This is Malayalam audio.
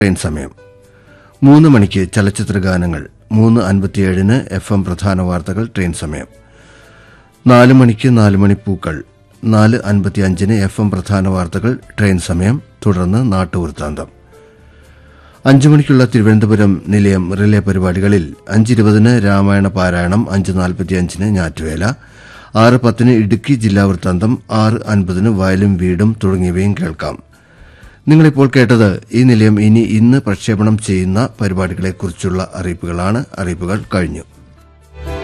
ട്രെയിൻ സമയം മൂന്ന് മണിക്ക് ചലച്ചിത്ര ഗാനങ്ങൾ മൂന്ന് അൻപത്തിയേഴിന് എഫ് എം പ്രധാന വാർത്തകൾ ട്രെയിൻ സമയം നാല് മണിക്ക് നാല് മണി പൂക്കൾ നാല് അൻപത്തിയഞ്ചിന് എഫ് എം പ്രധാന വാർത്തകൾ ട്രെയിൻ സമയം തുടർന്ന് നാട്ടുവൃത്താന്തം അഞ്ചു മണിക്കുള്ള തിരുവനന്തപുരം നിലയം റിലേ പരിപാടികളിൽ അഞ്ചിരുപതിന് രാമായണ പാരായണം അഞ്ച് നാൽപ്പത്തിയഞ്ചിന് ഞാറ്റുവേല ആറ് പത്തിന് ഇടുക്കി ജില്ലാ വൃത്താന്തം ആറ് അൻപതിന് വയലും വീടും തുടങ്ങിയവയും കേൾക്കാം നിങ്ങളിപ്പോൾ കേട്ടത് ഈ നിലയം ഇനി ഇന്ന് പ്രക്ഷേപണം ചെയ്യുന്ന പരിപാടികളെക്കുറിച്ചുള്ള അറിയിപ്പുകളാണ് അറിയിപ്പുകൾ കഴിഞ്ഞു